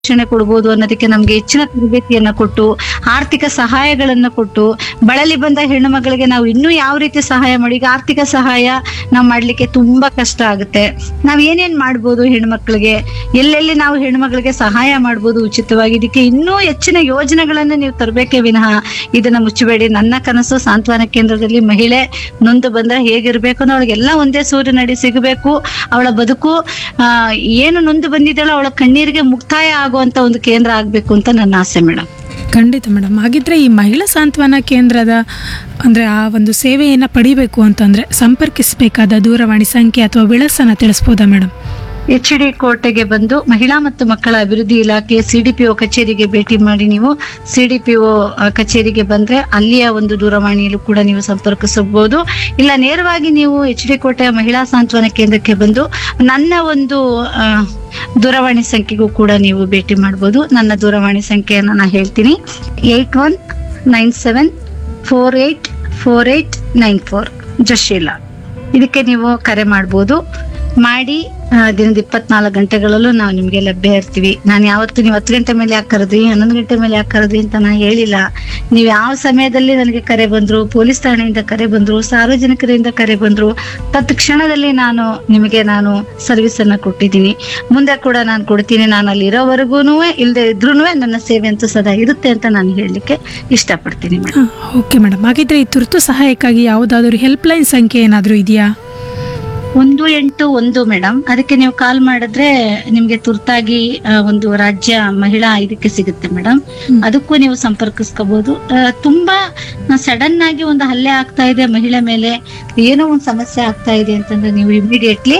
ಶಿಕ್ಷಣ ಕೊಡ್ಬೋದು ಅನ್ನೋದಕ್ಕೆ ನಮ್ಗೆ ಹೆಚ್ಚಿನ ತರಬೇತಿಯನ್ನ ಕೊಟ್ಟು ಆರ್ಥಿಕ ಸಹಾಯಗಳನ್ನ ಕೊಟ್ಟು ಬಳಲಿ ಬಂದ ಹೆಣ್ಣು ಮಗಳಿಗೆ ನಾವು ಇನ್ನೂ ಯಾವ ರೀತಿ ಸಹಾಯ ಮಾಡಿ ಈಗ ಆರ್ಥಿಕ ಸಹಾಯ ನಾವು ಮಾಡ್ಲಿಕ್ಕೆ ತುಂಬಾ ಕಷ್ಟ ಆಗುತ್ತೆ ನಾವ್ ಏನೇನ್ ಮಾಡ್ಬೋದು ಹೆಣ್ಮಕ್ಳಿಗೆ ಎಲ್ಲೆಲ್ಲಿ ನಾವು ಹೆಣ್ಮಕ್ಳಿಗೆ ಸಹಾಯ ಮಾಡ್ಬೋದು ಉಚಿತವಾಗಿ ಇದಕ್ಕೆ ಇನ್ನೂ ಹೆಚ್ಚಿನ ಯೋಜನೆಗಳನ್ನ ನೀವು ತರಬೇಕೇ ವಿನಃ ಇದನ್ನ ಮುಚ್ಚಬೇಡಿ ನನ್ನ ಕನಸು ಸಾಂತ್ವನ ಕೇಂದ್ರದಲ್ಲಿ ಮಹಿಳೆ ನೊಂದು ಬಂದ್ರೆ ಹೇಗಿರ್ಬೇಕು ಅನ್ನೋ ಅವಳಿಗೆಲ್ಲ ಒಂದೇ ಸೂರ್ಯನಡಿ ಸಿಗಬೇಕು ಅವಳ ಬದುಕು ಆ, ಏನು ನೊಂದು ಬಂದಿದ್ದಾಳೋ ಅವಳ ಕಣ್ಣೀರಿಗೆ ಮುಕ್ತಾಯ ಆಗುವಂತ ಒಂದು ಕೇಂದ್ರ ಆಗ್ಬೇಕು ಅಂತ ನನ್ನ ಆಸೆ ಮೇಡಮ್ ಖಂಡಿತ ಮೇಡಮ್ ಹಾಗಿದ್ರೆ ಈ ಮಹಿಳಾ ಸಾಂತ್ವನ ಕೇಂದ್ರದ ಅಂದರೆ ಆ ಒಂದು ಸೇವೆಯನ್ನು ಪಡಿಬೇಕು ಅಂತಂದರೆ ಸಂಪರ್ಕಿಸಬೇಕಾದ ದೂರವಾಣಿ ಸಂಖ್ಯೆ ಅಥವಾ ವಿಳಾಸನ ತಿಳಿಸ್ಬೋದಾ ಮೇಡಮ್ ಎಚ್ ಡಿ ಕೋಟೆಗೆ ಬಂದು ಮಹಿಳಾ ಮತ್ತು ಮಕ್ಕಳ ಅಭಿವೃದ್ಧಿ ಇಲಾಖೆಯ ಸಿಡಿಪಿಒ ಕಚೇರಿಗೆ ಭೇಟಿ ಮಾಡಿ ನೀವು ಸಿಡಿಪಿಒ ಕಚೇರಿಗೆ ಬಂದ್ರೆ ಅಲ್ಲಿಯ ಒಂದು ದೂರವಾಣಿಯಲ್ಲೂ ಕೂಡ ನೀವು ಸಂಪರ್ಕಿಸಬಹುದು ಇಲ್ಲ ನೇರವಾಗಿ ನೀವು ಎಚ್ ಡಿ ಕೋಟೆಯ ಮಹಿಳಾ ಸಾಂತ್ವನ ಕೇಂದ್ರಕ್ಕೆ ಬಂದು ನನ್ನ ಒಂದು ಆ, ದೂರವಾಣಿ ಸಂಖ್ಯೆಗೂ ಕೂಡ ನೀವು ಭೇಟಿ ಮಾಡಬಹುದು ನನ್ನ ದೂರವಾಣಿ ಸಂಖ್ಯೆಯನ್ನು ನಾನು ಹೇಳ್ತೀನಿ eight one nine seven four eight four eight nine four ಜಶೀಲಾ ಇದಕ್ಕೆ ನೀವು ಕರೆ ಮಾಡ್ಬೋದು ಮಾಡಿ ಆ, ದಿನದ ಇಪ್ಪತ್ನಾಲ್ಕು ಗಂಟೆಗಳಲ್ಲೂ ನಾವು ನಿಮ್ಗೆ ಲಭ್ಯ ಇರ್ತೀವಿ ನಾನು ಯಾವತ್ತು ನೀವು ಹತ್ತು ಗಂಟೆ ಮೇಲೆ ಯಾಕೆ ಕರೆದ್ರಿ ಹನ್ನೊಂದು ಗಂಟೆ ಮೇಲೆ ಯಾಕೆ ಕರೆದ್ರಿ ಅಂತ ನಾನು ಹೇಳಿಲ್ಲ ನೀವು ಯಾವ ಸಮಯದಲ್ಲಿ ನನಗೆ ಕರೆ ಬಂದ್ರು ಪೊಲೀಸ್ ಠಾಣೆಯಿಂದ ಕರೆ ಬಂದ್ರು ಸಾರ್ವಜನಿಕರಿಂದ ಕರೆ ಬಂದ್ರು ತತ್ಕ್ಷಣದಲ್ಲಿ ನಾನು ನಿಮಗೆ ನಾನು ಸರ್ವಿಸ್ ಅನ್ನ ಕೊಟ್ಟಿದ್ದೀನಿ ಮುಂದೆ ಕೂಡ ನಾನು ಕೊಡ್ತೀನಿ ನಾನು ಅಲ್ಲಿ ಇರೋವರೆಗೂ ಇಲ್ಲದೆ ಇದ್ರೂ ನನ್ನ ಸೇವೆ ಅಂತೂ ಸದಾ ಇರುತ್ತೆ ಅಂತ ನಾನು ಹೇಳಲಿಕ್ಕೆ ಇಷ್ಟಪಡ್ತೀನಿ ಮೇಡಮ್ ಓಕೆ ಮೇಡಮ್ ಹಾಗಿದ್ರೆ ಈ ತುರ್ತು ಸಹಾಯಕ್ಕಾಗಿ ಯಾವುದಾದ್ರೂ ಹೆಲ್ಪ್ಲೈನ್ ಸಂಖ್ಯೆ ಏನಾದರೂ ಇದೆಯಾ ಒಂದು ಎಂಟು ಒಂದು ಮೇಡಮ್ ಅದಕ್ಕೆ ನೀವು ಕಾಲ್ ಮಾಡಿದ್ರೆ ನಿಮ್ಗೆ ತುರ್ತಾಗಿ ಆ, ಒಂದು ರಾಜ್ಯ ಮಹಿಳಾ ಇದಕ್ಕೆ ಸಿಗುತ್ತೆ ಮೇಡಮ್ ಅದಕ್ಕೂ ನೀವು ಸಂಪರ್ಕಿಸ್ಕೋಬಹುದು ಆ, ತುಂಬಾ ಸಡನ್ ಆಗಿ ಒಂದು ಹಲ್ಲೆ ಆಗ್ತಾ ಇದೆ ಮಹಿಳೆ ಮೇಲೆ ಏನೋ ಒಂದು ಸಮಸ್ಯೆ ಆಗ್ತಾ ಇದೆ ಅಂತಂದ್ರೆ ನೀವು ಇಮಿಡಿಯೇಟ್ಲಿ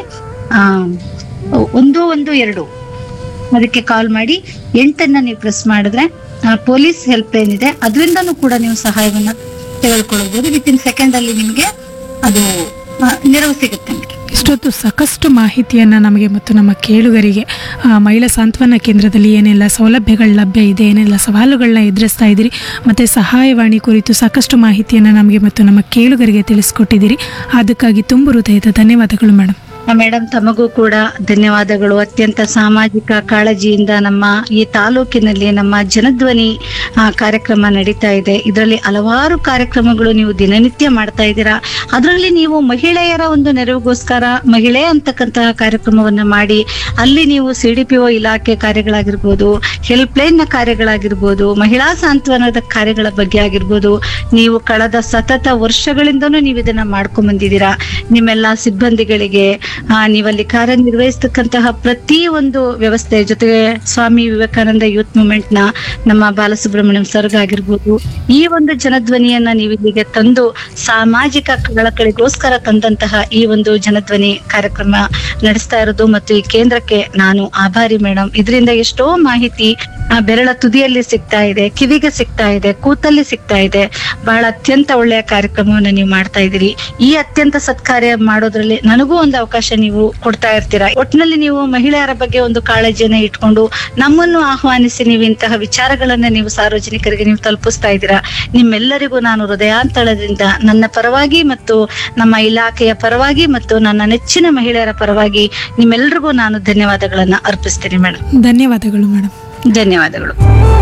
ಒಂದು ಒಂದು ಎರಡು ಅದಕ್ಕೆ ಕಾಲ್ ಮಾಡಿ ಎಂಟನ್ನ ನೀವು ಪ್ರೆಸ್ ಮಾಡಿದ್ರೆ ಪೊಲೀಸ್ ಹೆಲ್ಪ್ ಲೈನ್ ಇದೆ ಅದರಿಂದನೂ ಕೂಡ ನೀವು ಸಹಾಯವನ್ನ ತೆಗೆದುಕೊಳ್ಳಬಹುದು ವಿತ್ ಇನ್ ಸೆಕೆಂಡ್ ಅಲ್ಲಿ ನಿಮ್ಗೆ ಅದು ಆ, ನೆರವು ಸಿಗುತ್ತೆ ಮೇಡಮ್ ಇಷ್ಟೊತ್ತು ಸಾಕಷ್ಟು ಮಾಹಿತಿಯನ್ನು ನಮಗೆ ಮತ್ತು ನಮ್ಮ ಕೇಳುಗರಿಗೆ ಆ, ಮಹಿಳಾ ಸಾಂತ್ವನ ಕೇಂದ್ರದಲ್ಲಿ ಏನೆಲ್ಲ ಸೌಲಭ್ಯಗಳು ಲಭ್ಯ ಇದೆ ಏನೆಲ್ಲ ಸವಾಲುಗಳನ್ನ ಎದುರಿಸ್ತಾ ಇದ್ದೀರಿ ಮತ್ತು ಸಹಾಯವಾಣಿ ಕುರಿತು ಸಾಕಷ್ಟು ಮಾಹಿತಿಯನ್ನು ನಮಗೆ ಮತ್ತು ನಮ್ಮ ಕೇಳುಗರಿಗೆ ತಿಳಿಸ್ಕೊಟ್ಟಿದ್ದೀರಿ ಅದಕ್ಕಾಗಿ ತುಂಬ ಹೃದಯದ ಧನ್ಯವಾದಗಳು ಮೇಡಮ್ ಮೇಡಮ್ ತಮಗೂ ಕೂಡ ಧನ್ಯವಾದಗಳು ಅತ್ಯಂತ ಸಾಮಾಜಿಕ ಕಾಳಜಿಯಿಂದ ನಮ್ಮ ಈ ತಾಲೂಕಿನಲ್ಲಿ ನಮ್ಮ ಜನಧ್ವನಿ ಆ, ಕಾರ್ಯಕ್ರಮ ನಡೀತಾ ಇದೆ ಇದರಲ್ಲಿ ಹಲವಾರು ಕಾರ್ಯಕ್ರಮಗಳು ನೀವು ದಿನನಿತ್ಯ ಮಾಡ್ತಾ ಇದ್ದೀರಾ ಅದರಲ್ಲಿ ನೀವು ಮಹಿಳೆಯರ ಒಂದು ನೆರವಿಗೋಸ್ಕರ ಮಹಿಳೆ ಅಂತಕ್ಕಂತಹ ಕಾರ್ಯಕ್ರಮವನ್ನ ಮಾಡಿ ಅಲ್ಲಿ ನೀವು ಸಿಡಿಪಿಒ ಇಲಾಖೆ ಕಾರ್ಯಗಳಾಗಿರ್ಬೋದು ಹೆಲ್ಪ್ ಲೈನ್ ನ ಕಾರ್ಯಗಳಾಗಿರ್ಬೋದು ಮಹಿಳಾ ಸಾಂತ್ವನದ ಕಾರ್ಯಗಳ ಬಗ್ಗೆ ಆಗಿರ್ಬೋದು ನೀವು ಕಳೆದ ಸತತ ವರ್ಷಗಳಿಂದನೂ ನೀವು ಇದನ್ನ ಮಾಡ್ಕೊಂಡ್ ಬಂದಿದ್ದೀರಾ ನಿಮ್ಮೆಲ್ಲ ಸಿಬ್ಬಂದಿಗಳಿಗೆ ಆ, ನೀವಲ್ಲಿ ಕಾರ್ಯನಿರ್ವಹಿಸ್ತಕ್ಕಂತಹ ಪ್ರತಿ ಒಂದು ವ್ಯವಸ್ಥೆ ಜೊತೆಗೆ ಸ್ವಾಮಿ ವಿವೇಕಾನಂದ ಯೂತ್ ಮೂವ್ಮೆಂಟ್ ನ ನಮ್ಮ ಬಾಲಸುಬ್ರಹ್ಮಣ್ಯಂ ಸರ್ಗ್ ಆಗಿರ್ಬೋದು ಈ ಒಂದು ಜನಧ್ವನಿಯನ್ನ ನೀವು ಇಲ್ಲಿಗೆ ತಂದು ಸಾಮಾಜಿಕ ಕಳಕಳಿಗೋಸ್ಕರ ತಂದಂತಹ ಈ ಒಂದು ಜನಧ್ವನಿ ಕಾರ್ಯಕ್ರಮ ನಡೆಸ್ತಾ ಇರೋದು ಮತ್ತು ಈ ಕೇಂದ್ರಕ್ಕೆ ನಾನು ಆಭಾರಿ ಮೇಡಮ್ ಇದರಿಂದ ಎಷ್ಟೋ ಮಾಹಿತಿ ಆ, ಬೆರಳ ತುದಿಯಲ್ಲಿ ಸಿಗ್ತಾ ಇದೆ ಕಿವಿಗೆ ಸಿಗ್ತಾ ಇದೆ ಕೂತಲ್ಲಿ ಸಿಗ್ತಾ ಇದೆ ಬಹಳ ಅತ್ಯಂತ ಒಳ್ಳೆಯ ಕಾರ್ಯಕ್ರಮವನ್ನು ನೀವು ಮಾಡ್ತಾ ಇದ್ದೀರಿ ಈ ಅತ್ಯಂತ ಸತ್ಕಾರ್ಯ ಮಾಡೋದ್ರಲ್ಲಿ ನನಗೂ ಒಂದು ಅವಕಾಶ ನೀವು ಕೊಡ್ತಾ ಇರ್ತೀರಾ ಒಟ್ಟಿನಲ್ಲಿ ನೀವು ಮಹಿಳೆಯರ ಬಗ್ಗೆ ಒಂದು ಕಾಳಜಿಯನ್ನ ಇಟ್ಕೊಂಡು ನಮ್ಮನ್ನು ಆಹ್ವಾನಿಸಿ ನೀವು ಇಂತಹ ವಿಚಾರಗಳನ್ನ ನೀವು ಸಾರ್ವಜನಿಕರಿಗೆ ನೀವು ತಲುಪಿಸ್ತಾ ಇದ್ದೀರಾ ನಿಮ್ಮೆಲ್ಲರಿಗೂ ನಾನು ಹೃದಯಾಂತಳದಿಂದ ನನ್ನ ಪರವಾಗಿ ಮತ್ತು ನಮ್ಮ ಇಲಾಖೆಯ ಪರವಾಗಿ ಮತ್ತು ನನ್ನ ನೆಚ್ಚಿನ ಮಹಿಳೆಯರ ಪರವಾಗಿ ನಿಮ್ಮೆಲ್ಲರಿಗೂ ನಾನು ಧನ್ಯವಾದಗಳನ್ನ ಅರ್ಪಿಸ್ತೀನಿ ಮೇಡಮ್ ಧನ್ಯವಾದಗಳು ಮೇಡಮ್ ಧನ್ಯವಾದಗಳು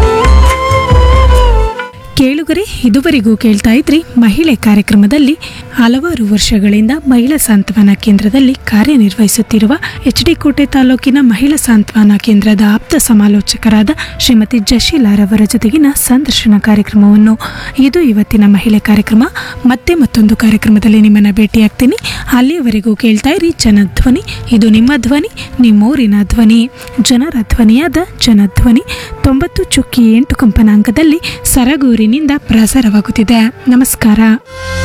ಕೇಳುಗರೆ ಇದುವರೆಗೂ ಕೇಳ್ತಾ ಇದ್ರಿ ಮಹಿಳೆ ಕಾರ್ಯಕ್ರಮದಲ್ಲಿ ಹಲವಾರು ವರ್ಷಗಳಿಂದ ಮಹಿಳಾ ಸಾಂತ್ವನ ಕೇಂದ್ರದಲ್ಲಿ ಕಾರ್ಯನಿರ್ವಹಿಸುತ್ತಿರುವ ಎಚ್ ಡಿ ಕೋಟೆ ತಾಲೂಕಿನ ಮಹಿಳಾ ಸಾಂತ್ವನ ಕೇಂದ್ರದ ಆಪ್ತ ಸಮಾಲೋಚಕರಾದ ಶ್ರೀಮತಿ ಜಶೀಲಾರವರ ಜೊತೆಗಿನ ಸಂದರ್ಶನ ಕಾರ್ಯಕ್ರಮವನ್ನು ಇದು ಇವತ್ತಿನ ಮಹಿಳೆ ಕಾರ್ಯಕ್ರಮ ಮತ್ತೆ ಮತ್ತೊಂದು ಕಾರ್ಯಕ್ರಮದಲ್ಲಿ ನಿಮ್ಮನ್ನು ಭೇಟಿಯಾಗ್ತೀನಿ ಅಲ್ಲಿಯವರೆಗೂ ಕೇಳ್ತಾ ಇರಿ ಜನಧ್ವನಿ ಇದು ನಿಮ್ಮ ಧ್ವನಿ ನಿಮ್ಮೂರಿನ ಧ್ವನಿ ಜನರ ಧ್ವನಿಯಾದ ಜನಧ್ವನಿ ತೊಂಬತ್ತು ಚುಕ್ಕಿ ಎಂಟು ಕಂಪನಾಂಕದಲ್ಲಿ ಸರಗೂರಿನಿಂದ ಪ್ರಸಾರವಾಗುತ್ತಿದೆ ನಮಸ್ಕಾರ